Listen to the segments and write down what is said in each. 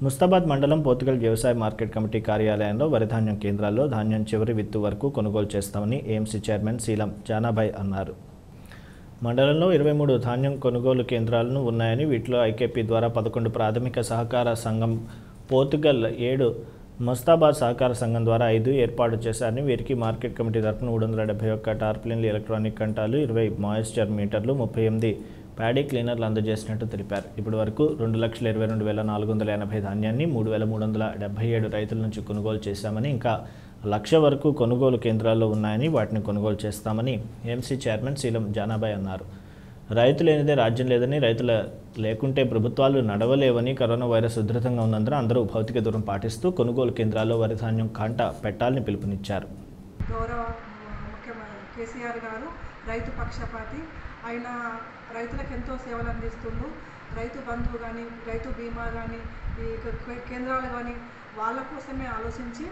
ముస్తాబాద్ మండలం పోతుగల్ వ్యవసాయ market committee కార్యాలయంలో వరి ధాన్యం కేంద్రాల్లో ధాన్యం చివరి విత్తు వరకు కొనుగోలు చేస్తామని ఏఎంసీ చైర్మన్ శీలం జానాభాయ్ అన్నారు మండలంలో ఇరవై మూడు ధాన్యం కొనుగోలు కేంద్రాలను ఉన్నాయని వీటిలో ఐకేపీ ద్వారా పదకొండు ప్రాథమిక సహకార సంఘం పోర్తుగల్ ఏడు మస్తాబాద్ సహకార సంఘం ద్వారా ఐదు ఏర్పాటు చేశారని వీరికి మార్కెట్ కమిటీ తరఫున మూడు వందల డెబ్బై ఒక్క టార్ప్లిన్లు ఎలక్ట్రానిక్ కంటాలు ఇరవై మాయిశ్చర్ మీటర్లు ముప్పై ఎనిమిది ప్యాడీ క్లీనర్లు అందజేసినట్టు తెలిపారు ఇప్పటి వరకు రెండు లక్షల ఇరవై రెండు వేల నాలుగు వందల ఎనభై ధాన్యాన్ని మూడు వేల మూడు వందల డెబ్బై ఏడు రైతుల నుంచి కొనుగోలు చేశామని ఇంకా లక్ష వరకు కొనుగోలు కేంద్రాల్లో ఉన్నాయని వాటిని కొనుగోలు చేస్తామని ఎంసీ చైర్మన్ శీలం జానాబాయ్ అన్నారు రైతు లేనిదే రాజ్యం లేదని రైతుల లేకుంటే ప్రభుత్వాలు నడవలేవని కరోనా వైరస్ ఉధృతంగా ఉన్నందున అందరూ భౌతిక దూరం పాటిస్తూ కొనుగోలు కేంద్రాల్లో వరి ధాన్యం కాంట పెట్టాలని పిలుపునిచ్చారు గౌరవ ముఖ్యమంత్రి కేసీఆర్ గారు రైతు పక్షపాతి ఆయన రైతులకు ఎంతో సేవలు అందిస్తుండు రైతు బంధువు కానీ రైతు బీమా కానీ ఈ కే- కేంద్రాలు కానీ వాళ్ళ కోసమే ఆలోచించి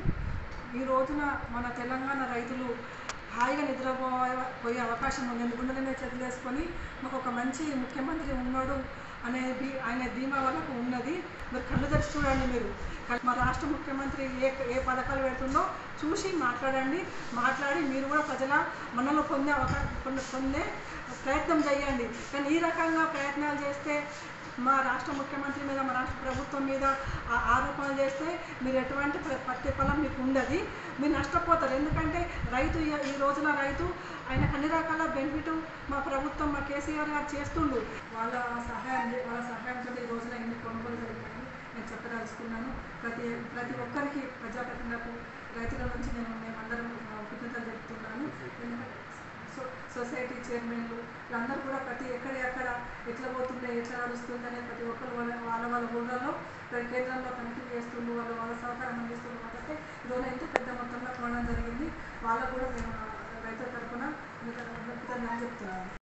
ఈ రోజున మన తెలంగాణ రైతులు హాయిగా నిద్రపోయే పోయే అవకాశం ఉంది ఎందుకంటే నేను చేతులు వేసుకొని మాకు ఒక మంచి ముఖ్యమంత్రి ఉన్నాడు అనేది ఆయన ధీమా వాళ్ళకు ఉన్నది మీరు కళ్ళు తెరిచి చూడండి మీరు క- మా రాష్ట్ర ముఖ్యమంత్రి ఏ ఏ పథకాలు పెడుతుందో చూసి మాట్లాడండి మాట్లాడి మీరు కూడా ప్రజల మనలో పొందే అవకాశం పొందే ప్రయత్నం చేయండి కానీ ఈ రకంగా ప్రయత్నాలు చేస్తే మా రాష్ట్ర ముఖ్యమంత్రి మీద మా రాష్ట్ర ప్రభుత్వం మీద ఆ ఆరోపణలు చేస్తే మీరు ఎటువంటి ప్ర- ప్రతిఫలం మీకు ఉండదు మీరు నష్టపోతారు ఎందుకంటే రైతు ఈ- ఈ రోజున రైతు ఆయనకు అన్ని రకాల బెనిఫిట్ మా ప్రభుత్వం మా కేసీఆర్ గారు చేస్తుండు వాళ్ళ సహాయం చే- వాళ్ళ సహాయంతో ఈ రోజున ఎన్ని కొనుగోలు జరిగాయని నేను చెప్పదలుచుకున్నాను ప్రతి ప్రతి ఒక్కరికి ప్రజాప్రతినిధులకు రైతుల నుంచి నేను మేమందరం ఆ, కృతజ్ఞతలు చెప్తున్నాను ఎందుకంటే సో- సొసైటీ చైర్మన్లు వీళ్ళందరూ కూడా ప్రతి ఎక్కడ ఎక్కడ ఎట్లా పోతుండే ఎట్లా నడుస్తుంది అనేది ప్రతి ఒక్కరు వాళ్ళ వాళ్ళ వాళ్ళ ఊళ్ళలో ప్రతి కేంద్రంలో తనిఖీ చేస్తుండ్రు వాళ్ళు వాళ్ళ సహకారం అందిస్తున్నారు కాబట్టి ఈరోజు ఎంతో పెద్ద మొత్తంలో కొనడం జరిగింది వాళ్ళకు కూడా మేము రైతుల తరఫున కృతజ్ఞతలు చెప్తున్నాను